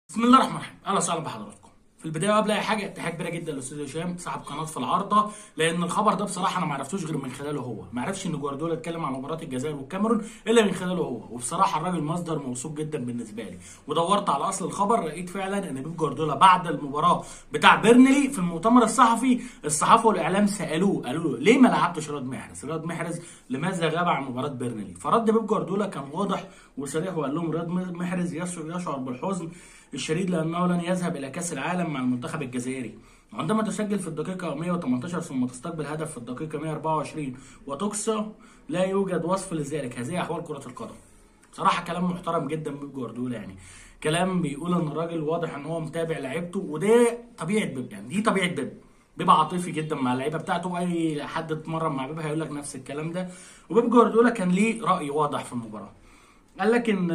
بسم الله الرحمن الرحيم اهلا وسهلا بحضراتكم في البدايه قبل اي حاجه تحيه كبيره جدا للاستاذ هشام صاحب قناه في العارضه لان الخبر ده بصراحه انا ما عرفتوش غير من خلاله هو ما عرفش ان جوارديولا اتكلم عن مباراه الجزائر والكاميرون الا من خلاله هو وبصراحه الراجل مصدر موثوق جدا بالنسبه لي ودورت على اصل الخبر لقيت فعلا ان بيب جوارديولا بعد المباراه بتاع بيرنلي في المؤتمر الصحفي الصحافه والاعلام سالوه قالوا له ليه ما لعبتش رياض محرز رياض محرز لماذا غاب عن مباراه بيرنلي فرد بيب جوارديولا كان واضح وصريح وقال لهم رياض محرز يشعر بالحزن الشديد لانه لن يذهب الى كاس العالم مع المنتخب الجزائري عندما تسجل في الدقيقة 118 ثم تستقبل هدف في الدقيقة 124 وتقصى لا يوجد وصف لذلك هذه أحوال كرة القدم صراحة كلام محترم جدا من جوارديولا يعني كلام بيقول ان الراجل واضح ان هو متابع لعيبته وده طبيعة بيب يعني دي طبيعة بيب بيبقى عاطفي جدا مع اللعيبه بتاعته اي حد اتمرن مع بيب هيقول لك نفس الكلام ده وبيب جوارديولا كان ليه راي واضح في المباراه قال لك ان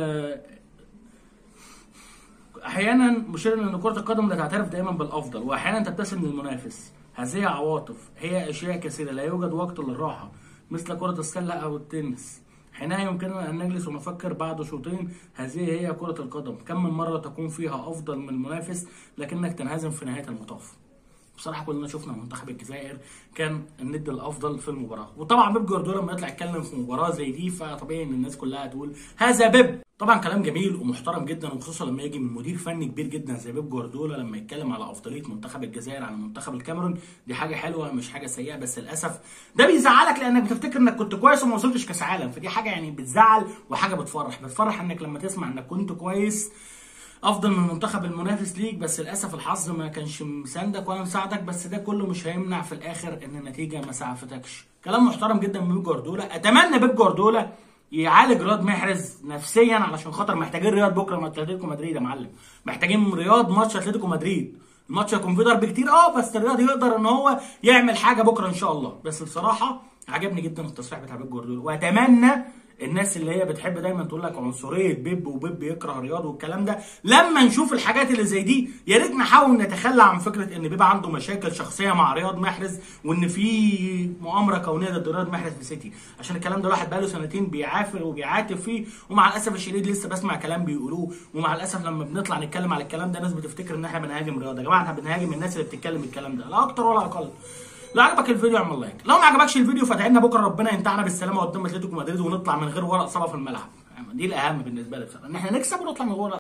احيانا مشير ان كره القدم لا تعترف دائما بالافضل واحيانا تبتسم للمنافس هذه عواطف هي اشياء كثيره لا يوجد وقت للراحه مثل كره السله او التنس حينها يمكننا ان نجلس ونفكر بعد شوطين هذه هي كره القدم كم من مره تكون فيها افضل من المنافس لكنك تنهزم في نهايه المطاف بصراحه كلنا شفنا منتخب الجزائر كان الند الافضل في المباراه وطبعا بيب جوارديولا لما يطلع يتكلم في مباراه زي دي فطبيعي ان الناس كلها تقول هذا بيب طبعا كلام جميل ومحترم جدا وخصوصا لما يجي من مدير فني كبير جدا زي بيب جوارديولا لما يتكلم على افضليه منتخب الجزائر على منتخب الكاميرون دي حاجه حلوه مش حاجه سيئه بس للاسف ده بيزعلك لانك بتفتكر انك كنت كويس وما وصلتش كاس عالم فدي حاجه يعني بتزعل وحاجه بتفرح بتفرح انك لما تسمع انك كنت كويس افضل من المنتخب المنافس ليك بس للاسف الحظ ما كانش مساندك ولا مساعدك بس ده كله مش هيمنع في الاخر ان النتيجه ما سعفتكش كلام محترم جدا من بيب جوارديولا اتمنى بيب جوارديولا يعالج رياض محرز نفسيا علشان خاطر محتاجين رياض بكره ماتش اتلتيكو مدريد يا معلم محتاجين رياض ماتش اتلتيكو مدريد الماتش هيكون فيه ضرب كتير اه بس الرياض يقدر ان هو يعمل حاجه بكره ان شاء الله بس بصراحه عجبني جدا التصريح بتاع بيب جوارديولا واتمنى الناس اللي هي بتحب دايما تقول لك عنصريه بيب وبيب يكره رياض والكلام ده لما نشوف الحاجات اللي زي دي يا ريت نحاول نتخلى عن فكره ان بيب عنده مشاكل شخصيه مع رياض محرز وان في مؤامره كونيه ضد رياض محرز في سيتي عشان الكلام ده الواحد بقاله سنتين بيعافر وبيعاتب فيه ومع الاسف الشديد لسه بسمع كلام بيقولوه ومع الاسف لما بنطلع نتكلم على الكلام ده ناس بتفتكر ان احنا بنهاجم رياض يا جماعه احنا بنهاجم الناس اللي بتتكلم الكلام ده لا اكتر ولا اقل لو عجبك الفيديو اعمل لايك لو ما عجبكش الفيديو فادعي لنا بكره ربنا ينتعنا بالسلامه قدام اتلتيكو مدريد ونطلع من غير ورق صلاه في الملعب دي الاهم بالنسبه لي بصراحه ان احنا نكسب ونطلع من غير ورق